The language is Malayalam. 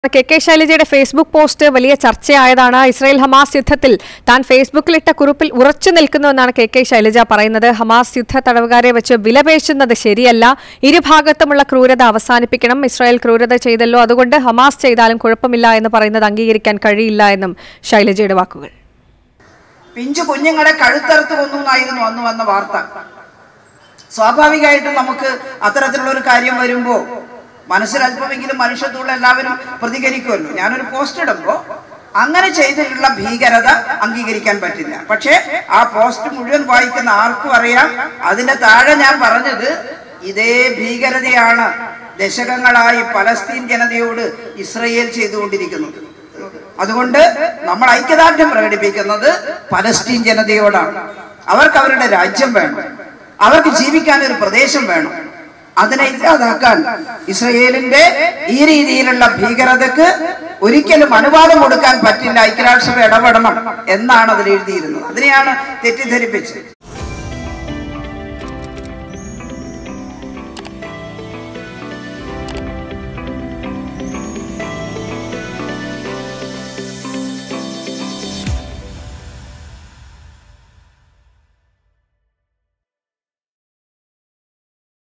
കെ കെ ശൈലജയുടെ ഫേസ്ബുക്ക് പോസ്റ്റ് വലിയ ചർച്ചയായതാണ് ഇസ്രായേൽ ഹമാസ് യുദ്ധത്തിൽ താൻ ഫേസ്ബുക്കിലിട്ട കുറിപ്പിൽ ഉറച്ചു നിൽക്കുന്നുവെന്നാണ് കെ കെ ശൈലജ പറയുന്നത് ഹമാസ് യുദ്ധ തടവുകാരെ വെച്ച് വിലപേശുന്നത് ശരിയല്ല ഇരുഭാഗത്തുമുള്ള ക്രൂരത അവസാനിപ്പിക്കണം ഇസ്രായേൽ ക്രൂരത ചെയ്തല്ലോ അതുകൊണ്ട് ഹമാസ് ചെയ്താലും കുഴപ്പമില്ല എന്ന് പറയുന്നത് അംഗീകരിക്കാൻ കഴിയില്ല എന്നും ശൈലജയുടെ വാക്കുകൾ പിഞ്ചു കുഞ്ഞുങ്ങളെ കഴുത്തറുത്ത് കൊന്നു എന്നായിരുന്നു അന്ന് വന്ന വാർത്ത സ്വാഭാവികമായിട്ടും നമുക്ക് അത്തരത്തിലുള്ള ഒരു കാര്യം വരുമ്പോ മനസ്സിൽ അല്പമെങ്കിലും മനുഷ്യത്വമുള്ള എല്ലാവരും പ്രതികരിക്കുമല്ലോ ഞാനൊരു പോസ്റ്റ് ഇടുമ്പോ അങ്ങനെ ചെയ്തിട്ടുള്ള ഭീകരത അംഗീകരിക്കാൻ പറ്റില്ല പക്ഷേ ആ പോസ്റ്റ് മുഴുവൻ വായിക്കുന്ന ആർക്കും അറിയാം അതിന്റെ താഴെ ഞാൻ പറഞ്ഞത് ഇതേ ഭീകരതയാണ് ദശകങ്ങളായി പലസ്തീൻ ജനതയോട് ഇസ്രയേൽ ചെയ്തുകൊണ്ടിരിക്കുന്നത് അതുകൊണ്ട് നമ്മൾ ഐക്യദാർഢ്യം പ്രകടിപ്പിക്കുന്നത് പലസ്തീൻ ജനതയോടാണ് അവർക്ക് അവരുടെ രാജ്യം വേണം അവർക്ക് ജീവിക്കാൻ ഒരു പ്രദേശം വേണം അതിനെ ഇല്ലാതാക്കാൻ ഇസ്രയേലിന്റെ ഈ രീതിയിലുള്ള ഭീകരതക്ക് ഒരിക്കലും അനുവാദം കൊടുക്കാൻ പറ്റില്ല ഐക്യരാഷ്ട്രം ഇടപെടണം എന്നാണ് അതിൽ എഴുതിയിരുന്നത് അതിനെയാണ് തെറ്റിദ്ധരിപ്പിച്ചത്